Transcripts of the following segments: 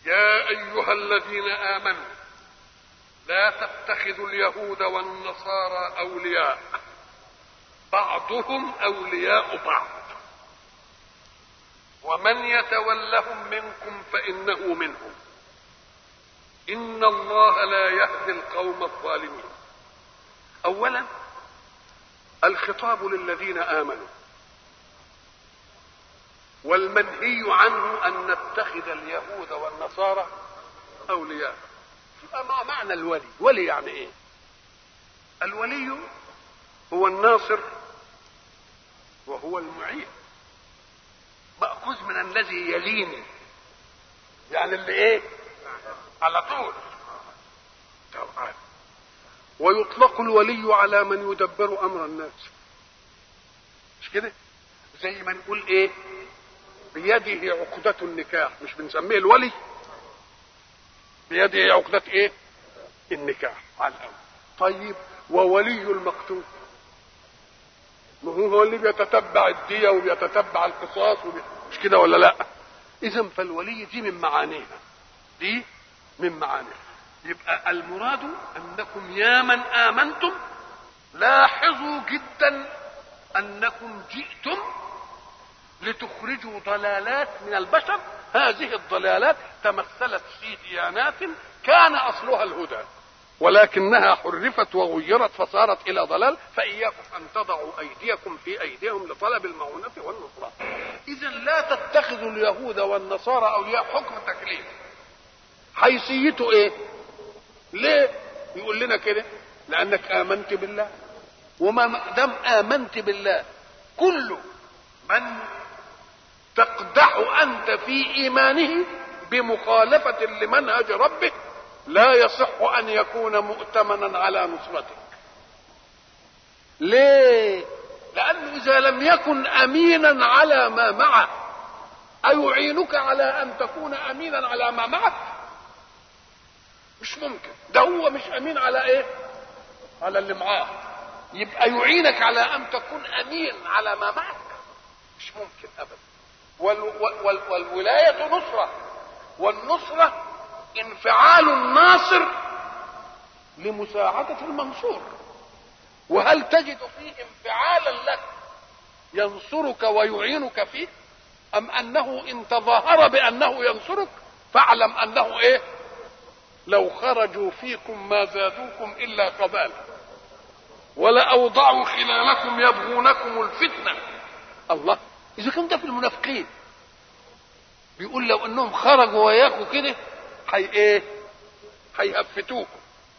يا ايها الذين امنوا لا تتخذوا اليهود والنصارى اولياء بعضهم اولياء بعض ومن يتولهم منكم فانه منهم ان الله لا يهدي القوم الظالمين اولا الخطاب للذين امنوا والمنهي عنه ان نتخذ اليهود والنصارى اولياء ما معنى الولي ولي يعني ايه الولي هو الناصر وهو المعين مأخوذ من الذي يليني يعني اللي ايه على طول طبعا ويطلق الولي على من يدبر امر الناس مش كده زي ما نقول ايه بيده عقدة النكاح مش بنسميه الولي بيده عقدة ايه النكاح على الأول طيب وولي المقتول ما هو اللي بيتتبع الدية وبيتتبع القصاص وبي... مش كده ولا لا اذا فالولي دي من معانيها دي من معانيها يبقى المراد انكم يا من امنتم لاحظوا جدا انكم جئتم لتخرجوا ضلالات من البشر هذه الضلالات تمثلت في ديانات كان اصلها الهدى ولكنها حرفت وغيرت فصارت الى ضلال فاياكم ان تضعوا ايديكم في ايديهم لطلب المعونه والنصره اذا لا تتخذوا اليهود والنصارى اولياء حكم تكليف حيثيته ايه ليه يقول لنا كده لانك امنت بالله وما دام امنت بالله كل من تقدح انت في ايمانه بمخالفه لمنهج ربه لا يصح ان يكون مؤتمنا على نصرتك ليه لانه اذا لم يكن امينا على ما معه ايعينك على ان تكون امينا على ما معك مش ممكن ده هو مش امين على ايه على اللي معاه يبقى يعينك على ان تكون امين على ما معك مش ممكن ابدا وال وال والولايه نصره والنصره انفعال الناصر لمساعدة المنصور وهل تجد فيه انفعالا لك ينصرك ويعينك فيه أم أنه إن تظاهر بأنه ينصرك فاعلم أنه إيه لو خرجوا فيكم ما زادوكم إلا قبالا ولأوضعوا خلالكم يبغونكم الفتنة الله إذا كان ده في المنافقين بيقول لو أنهم خرجوا وياكوا كده حي ايه هيهفتوكم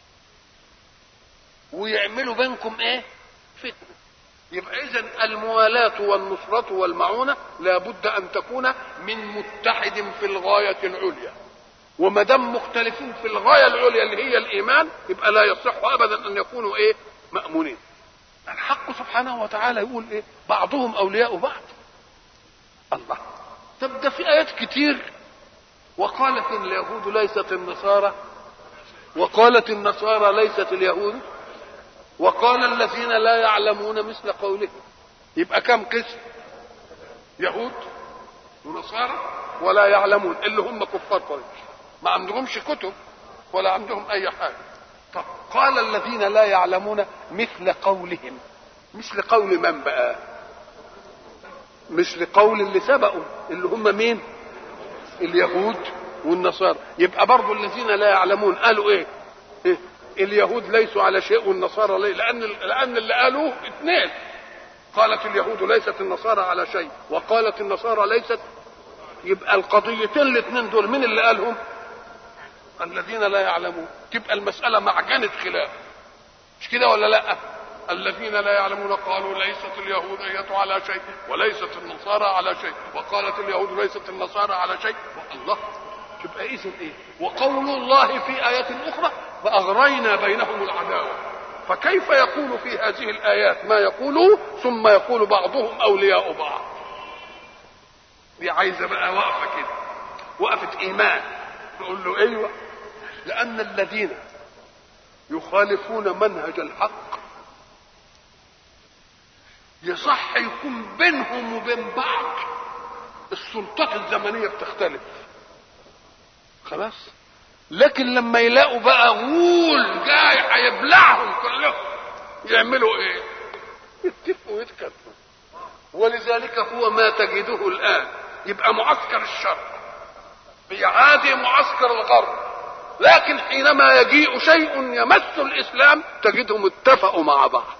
ويعملوا بينكم ايه فتنه يبقى اذا الموالاه والنصره والمعونه لابد ان تكون من متحد في الغايه العليا وما دام مختلفين في الغايه العليا اللي هي الايمان يبقى لا يصح ابدا ان يكونوا ايه مامونين الحق سبحانه وتعالى يقول ايه بعضهم اولياء بعض الله طب ده في ايات كتير وقالت اليهود ليست النصارى وقالت النصارى ليست اليهود وقال الذين لا يعلمون مثل قولهم يبقى كم قسم يهود ونصارى ولا يعلمون اللي هم كفار قريش ما عندهمش كتب ولا عندهم اي حاجه طب قال الذين لا يعلمون مثل قولهم مثل قول من بقى مثل قول اللي سبقوا اللي هم مين اليهود والنصارى يبقى برضو الذين لا يعلمون قالوا ايه, إيه؟ اليهود ليسوا على شيء والنصارى ليه لان لان اللي قالوه اثنين قالت اليهود ليست النصارى على شيء وقالت النصارى ليست يبقى القضيتين الاثنين دول مين اللي قالهم الذين لا يعلمون تبقى المساله معجنه خلاف مش كده ولا لا الذين لا يعلمون قالوا ليست اليهود اية على شيء وليست النصارى على شيء وقالت اليهود ليست النصارى على شيء الله تبقى اذا ايه وقول الله في آيات أخرى فأغرينا بينهم العداوة فكيف يقول في هذه الآيات ما يقوله ثم يقول بعضهم أولياء بعض دي عايزة بقى وقفة كده وقفة إيمان نقول له أيوة لأن الذين يخالفون منهج الحق يصح يكون بينهم وبين بعض السلطات الزمنية بتختلف خلاص لكن لما يلاقوا بقى غول جاي هيبلعهم كلهم يعملوا ايه يتفقوا ويتكتفوا ولذلك هو ما تجده الان يبقى معسكر الشر بيعادي معسكر الغرب لكن حينما يجيء شيء يمس الاسلام تجدهم اتفقوا مع بعض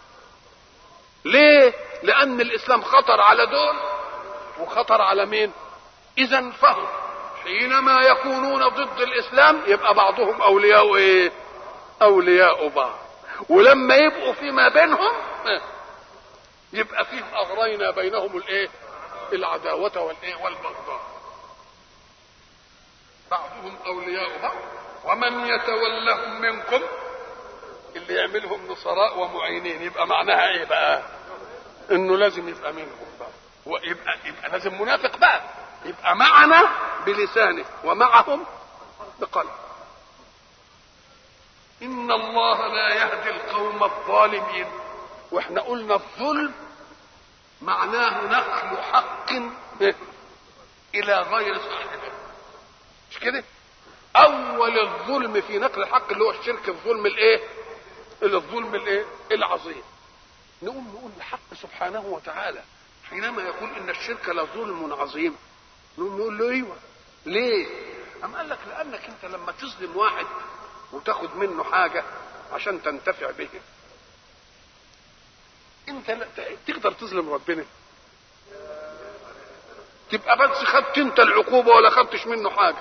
ليه لان الاسلام خطر على دول وخطر على مين اذا فهم حينما يكونون ضد الاسلام يبقى بعضهم اولياء ايه اولياء بعض ولما يبقوا فيما بينهم يبقى فيه اغرينا بينهم الايه العداوه والايه والبغضاء بعضهم اولياء بعض ومن يتولهم منكم اللي يعملهم نصراء ومعينين يبقى معناها ايه بقى انه لازم يبقى منهم بقى ويبقى يبقى لازم منافق بقى يبقى معنا بلسانه ومعهم بقلبه ان الله لا يهدي القوم الظالمين واحنا قلنا الظلم معناه نقل حق الى غير صاحبه مش كده اول الظلم في نقل الحق اللي هو الشرك الظلم الايه الظلم الايه العظيم نقول نقول الحق سبحانه وتعالى حينما يقول ان الشرك لظلم عظيم نقول له ايوه ليه أم قال لك لانك انت لما تظلم واحد وتاخد منه حاجه عشان تنتفع به انت لا تقدر تظلم ربنا تبقى بس خدت انت العقوبه ولا خدتش منه حاجه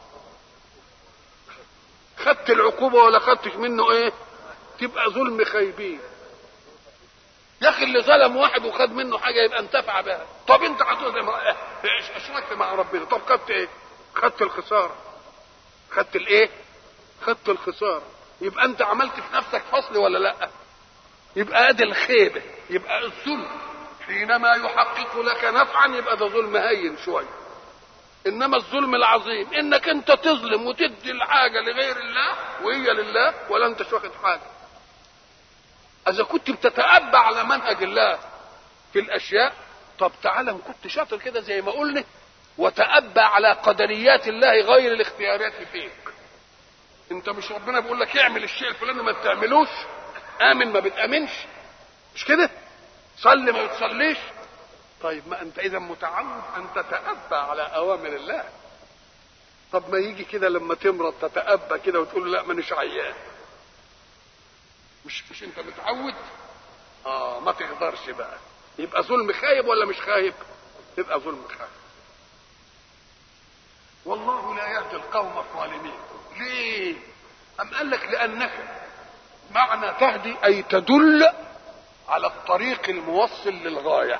خدت العقوبه ولا خدتش منه ايه تبقى ظلم خايبين يا اخي اللي ظلم واحد وخد منه حاجه يبقى انتفع بها طب انت هتظلم اشركت مع ربنا طب خدت ايه خدت الخساره خدت الايه خدت الخساره يبقى انت عملت في نفسك فصل ولا لا يبقى ادي الخيبه يبقى الظلم حينما يحقق لك نفعا يبقى ده ظلم هين شويه انما الظلم العظيم انك انت تظلم وتدي الحاجه لغير الله وهي لله ولا انت واخد حاجه اذا كنت بتتأبى على منهج الله في الاشياء طب تعالى ان كنت شاطر كده زي ما قلنا وتأبى على قدريات الله غير الاختيارات فيك انت مش ربنا بيقول لك اعمل الشيء الفلاني ما بتعملوش امن ما بتامنش مش كده صلي ما بتصليش طيب ما انت اذا متعود ان تتأبى على اوامر الله طب ما يجي كده لما تمرض تتأبى كده وتقول لا مانيش عيان مش مش انت متعود اه ما تقدرش بقى يبقى ظلم خايب ولا مش خايب يبقى ظلم خايب والله لا يهدي القوم الظالمين ليه ام قال لك لانك معنى تهدي اي تدل على الطريق الموصل للغايه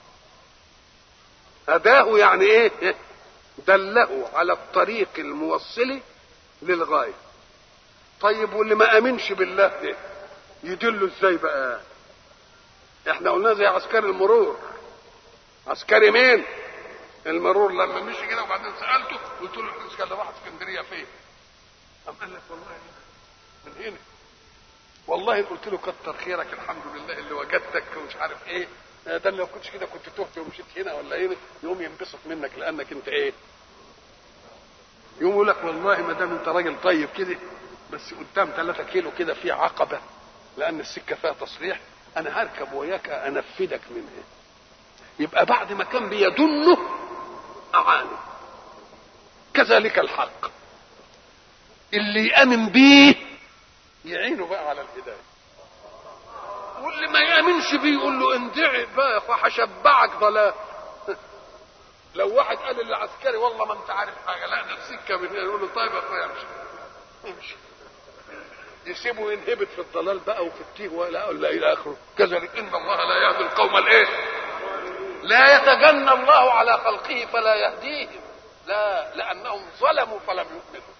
هداه يعني ايه دله على الطريق الموصل للغايه طيب واللي ما امنش بالله ده يدله ازاي بقى احنا قلنا زي عسكري المرور عسكري مين المرور لما مشي كده وبعدين سالته قلت له الحديث كان راح اسكندريه فين قام قال لك والله من هنا والله قلت له كتر خيرك الحمد لله اللي وجدتك ومش عارف ايه ده لو كنتش كده كنت تهت ومشيت هنا ولا ايه يقوم ينبسط منك لانك انت ايه يقوم يقول لك والله ما دام انت راجل طيب كده بس قدام 3 كيلو كده في عقبه لان السكه فيها تصريح انا هركب وياك انفذك منها يبقى بعد ما كان بيدله اعانه كذلك الحق اللي يامن بيه يعينه بقى على الهدايه واللي ما يامنش بيه يقول له اندعي بقى فهشبعك ضلال لو واحد قال للعسكري والله ما انت عارف حاجه لا ده السكه من هنا يقول له طيب يا اخويا امشي امشي يسيبه ينهبط في الضلال بقى وفي التيه ولا ولا الى اخره كذلك ان الله لا يهدي القوم الايه لا يتجنى الله على خلقه فلا يهديهم لا لانهم ظلموا فلم يؤمنوا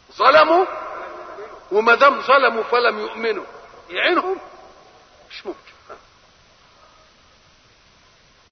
ظلموا وما دام ظلموا فلم يؤمنوا يعينهم مش ممكن